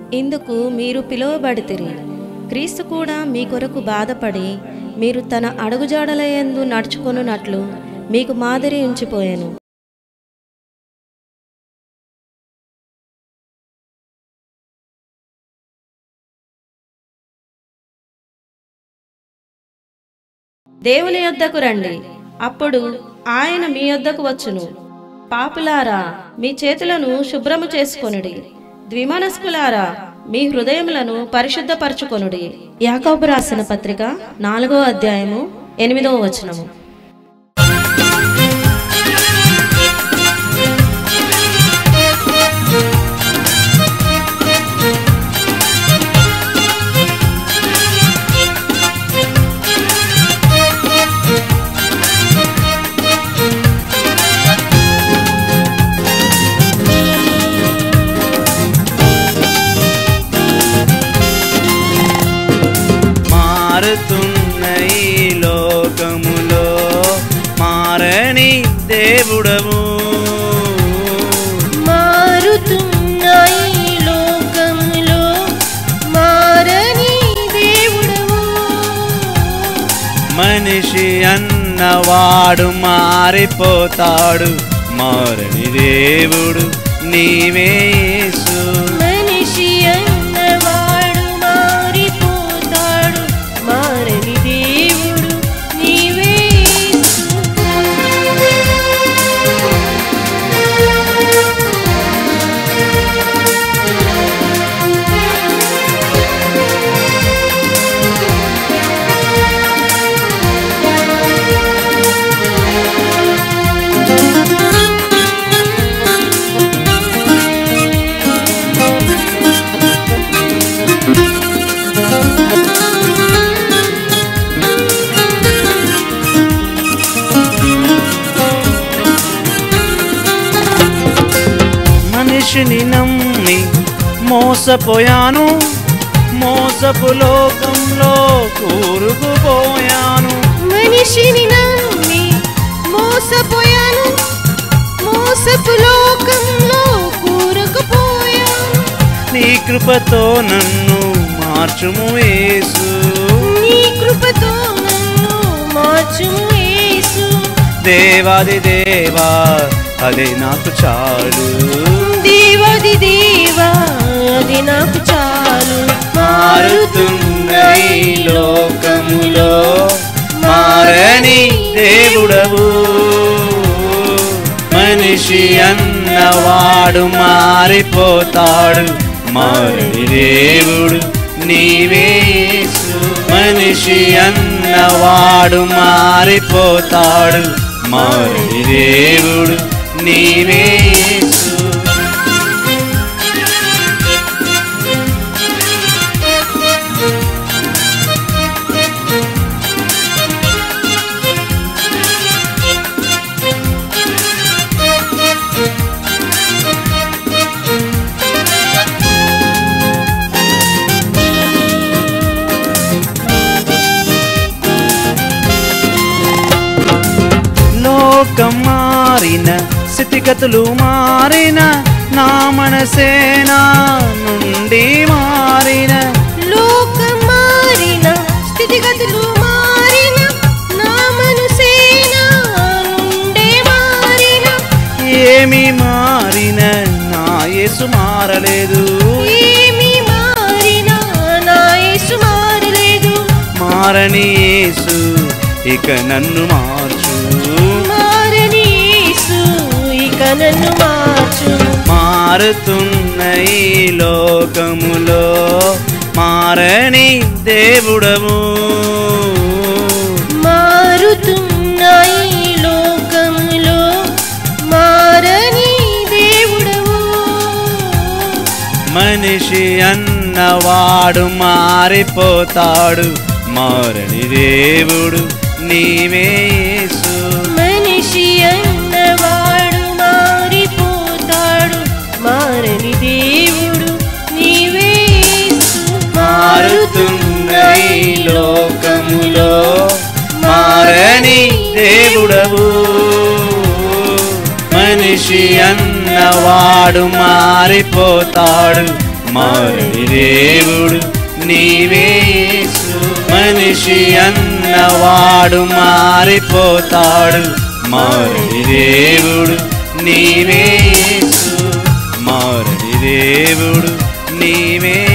ఇందుకు మీరు పిలువబడితిరి క్రీస్తు కూడా మీ కొరకు బాధపడి మీరు తన అడుగుజాడలయందు నడుచుకొనున్నట్లు మీకు మాదిరి ఉంచిపోయాను దేవుని యొద్దకు రండి అప్పుడు ఆయన మీ యొద్దకు వచ్చును పాపులారా మీ చేతులను శుభ్రము చేసుకొనుడి ద్విమనస్కులారా మీ హృదయములను పరిశుద్ధపరచుకొనుడి యాకోబు రాసిన పత్రిక నాలుగో అధ్యాయము ఎనిమిదవ వచనము మారుతున్న ఈ లోకములో మారని దేవుడవు మారుతున్న ఈ లోకములో మారని దేవుడవు మనిషి అన్నవాడు మారిపోతాడు మారని దేవుడు నీవే యేసు మనిషి అన్నవాడు మారిపోతాడు మారని దేవుడు నీవే యేసు. మనిషిని నమ్మి మోసపోయాను మోసపు లోకంలో కూరుకుపోయాను మనిషిని నమ్మి మోసపోయాను మోసపు లోకంలో కూరుకుపోయాను నీ కృపతో నన్ను మార్చుము యేసు నీ కృపతో నన్ను మార్చుము యేసు దేవాది దేవా అదే నాకు చాలు దేవాది దేవా అది నాకు చాలు మారుతున్న ఈ లోకములో మారని దేవుడవు మనిషి అన్నవాడు మారిపోతాడు మారని దేవుడు నీవే యేసు. మనిషి అన్నవాడు మారిపోతాడు మారని దేవుడు నీవే యేసు. లోకం మారిన స్థితిగతులు మారిన నా మనసేనా నుండి మారిన లోకం మారిన స్థితిగతులు మారిన నా మనసేనా నుండే మారిన ఏమి మారిన నా యేసు మారలేదు ఏమి మారిన నా యేసు మారలేదు మారని యేసు ఇక నన్ను మార్చు మారని యేసు ఇక నన్ను మార్చు మారుతున్న ఈ లోకములో మారని దేవుడవు మారుతున్న ఈ లోకములో మారని దేవుడవు మనిషి అన్నవాడు మారిపోతాడు మారని దేవుడు నీవే యేసు మనిషి అన్నవాడు మారిపోతాడు మారని దేవుడు నీవే యేసు. మారుతున్న ఈ లోకములో మారని దేవుడవు మనిషి అన్నవాడు మారిపోతాడు మారని దేవుడు నీవే యేసు. మనిషి అన్నవాడు మారిపోతాడు మారని దేవుడు నీవే యేసు. మారని దేవుడు నీవే